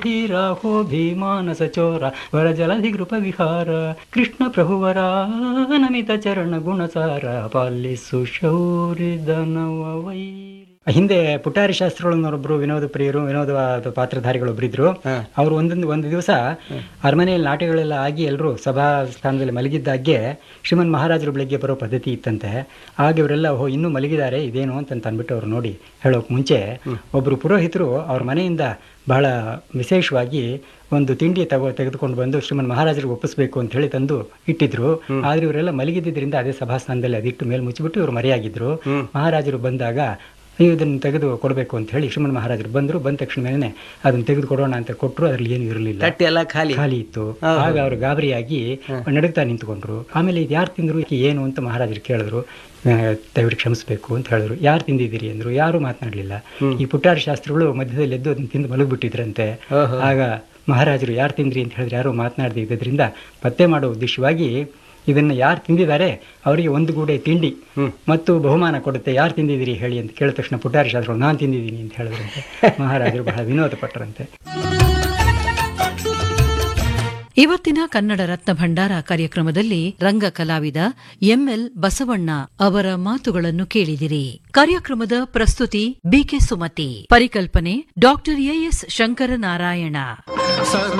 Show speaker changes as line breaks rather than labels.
ಧೀರಾಹೋ ಭೀಮಾನಸ ಚೋರ ವರ ಜಲಧಿ ಕೃಪ ವಿಹಾರ ಕೃಷ್ಣ ಪ್ರಭುವರ ನಮಿತ ಚರಣ ಗುಣಸಾರ ಪಾಲಿಸು ಶೌರ್ಯದನವ ವೈರಿ ಹಿಂದೆ ಪುಟಾರಿ ಶಾಸ್ತ್ರಗಳನ್ನೊಬ್ಬರು ವಿನೋದ ಪ್ರಿಯರು ವಿನೋದ ಪಾತ್ರಧಾರಿಗಳೊಬ್ರು ಇದ್ರು ಅವರು ಒಂದೊಂದು ಒಂದು ದಿವಸ ಅರಮನೆಯಲ್ಲಿ ನಾಟಕಗಳೆಲ್ಲ ಆಗಿ ಎಲ್ಲರೂ ಸಭಾ ಸ್ಥಾನದಲ್ಲಿ ಮಲಗಿದ್ದಾಗೆ ಶ್ರೀಮನ್ ಮಹಾರಾಜರು ಬೆಳಗ್ಗೆ ಬರೋ ಪದ್ಧತಿ ಇತ್ತಂತೆ ಆಗ ಇವರೆಲ್ಲ ಓ ಇನ್ನೂ ಮಲಗಿದ್ದಾರೆ ಇದೇನು ಅಂತ ಅಂದ್ಬಿಟ್ಟು ಅವ್ರು ನೋಡಿ ಹೇಳೋಕೆ ಮುಂಚೆ ಒಬ್ಬರು ಪುರೋಹಿತರು ಅವ್ರ ಮನೆಯಿಂದ ಬಹಳ ವಿಶೇಷವಾಗಿ ಒಂದು ತಿಂಡಿ ತಗೋ ತೆಗೆದುಕೊಂಡು ಬಂದು ಶ್ರೀಮನ್ ಮಹಾರಾಜರಿಗೆ ಒಪ್ಪಿಸ್ಬೇಕು ಅಂತ ಹೇಳಿ ತಂದು ಇಟ್ಟಿದ್ರು ಆದ್ರೆ ಇವರೆಲ್ಲ ಮಲಗಿದ್ದರಿಂದ ಅದೇ ಸಭಾಸ್ಥಾನದಲ್ಲಿ ಅದಿಟ್ಟು ಮೇಲೆ ಮುಚ್ಚಿಬಿಟ್ಟು ಇವರು ಮರೆಯಾಗಿದ್ರು ಮಹಾರಾಜರು ಬಂದಾಗ ನೀವು ಇದನ್ನು ತೆಗೆದು ಕೊಡಬೇಕು ಅಂತ ಹೇಳಿ ಶ್ರೀಮನ್ ಮಹಾರಾಜರು ಬಂದರು ಬಂದ ತಕ್ಷಣ ಮೇಲೆ ಅದನ್ನು ತೆಗೆದು ಕೊಡೋಣ ಅಂತ ಕೊಟ್ಟರು ಅದ್ರಲ್ಲಿ ಏನು ಇರಲಿಲ್ಲ
ತಟ್ಟೆ ಎಲ್ಲ ಖಾಲಿ
ಖಾಲಿ ಇತ್ತು ಆಗ ಅವರು ಗಾಬರಿಯಾಗಿ ನಡುಗ್ತಾ ನಿಂತ್ಕೊಂಡ್ರು ಆಮೇಲೆ ಇದು ಯಾರು ತಿಂದ್ರು ಇದಕ್ಕೆ ಏನು ಅಂತ ಮಹಾರಾಜರು ಕೇಳಿದ್ರು ಆ, ದಯವಿಟ್ಟು ಕ್ಷಮಿಸಬೇಕು ಅಂತ ಹೇಳಿದ್ರು ಯಾರು ತಿಂದಿದ್ದೀರಿ ಅಂದ್ರು ಯಾರು ಮಾತನಾಡಲಿಲ್ಲ ಈ ಪುಟ್ಟಾರಿ ಶಾಸ್ತ್ರಗಳು ಮಧ್ಯದಲ್ಲಿ ಎದ್ದು ಅದನ್ನ ತಿಂದು ಮಲಗಿಬಿಟ್ಟಿದ್ರಂತೆ ಆಗ ಮಹಾರಾಜರು ಯಾರು ತಿಂದ್ರಿ ಅಂತ ಹೇಳಿದ್ರೆ ಯಾರು ಮಾತನಾಡದೇ ಇದ್ದರಿಂದ ಪತ್ತೆ ಮಾಡೋ ಉದ್ದೇಶವಾಗಿ ಇದನ್ನ ಯಾರು ತಿಂದಿದ್ದಾರೆ ಅವರಿಗೆ ಒಂದು ಗೂಡೆ ತಿಂಡಿ ಮತ್ತು ಬಹುಮಾನ ಕೊಡುತ್ತೆ ಯಾರು ತಿಂದಿದ್ದೀರಿ ಹೇಳಿ ಅಂತ ಕೇಳಿದ ತಕ್ಷಣ ಪುಟ್ಟಾರಿ ಶಾಸ್ತ್ರಗಳು ನಾನು ತಿಂದಿದ್ದೀನಿ ಅಂತ ಹೇಳಿದ್ರಂತೆ ಮಹಾರಾಜರು ಬಹಳ ವಿನೋದ ಪಟ್ಟರಂತೆ
ಇವತ್ತಿನ ಕನ್ನಡ ರತ್ನ ಭಂಡಾರ ಕಾರ್ಯಕ್ರಮದಲ್ಲಿ ರಂಗ ಕಲಾವಿದ ಎಂಎಲ್ ಬಸವಣ್ಣ ಅವರ ಮಾತುಗಳನ್ನು ಕೇಳಿದಿರಿ ಕಾರ್ಯಕ್ರಮದ ಪ್ರಸ್ತುತಿ ಬಿಕೆ ಸುಮತಿ ಪರಿಕಲ್ಪನೆ ಡಾಕ್ಟರ್ ಎಎಸ್ ಶಂಕರನಾರಾಯಣ
ಸರ್ವ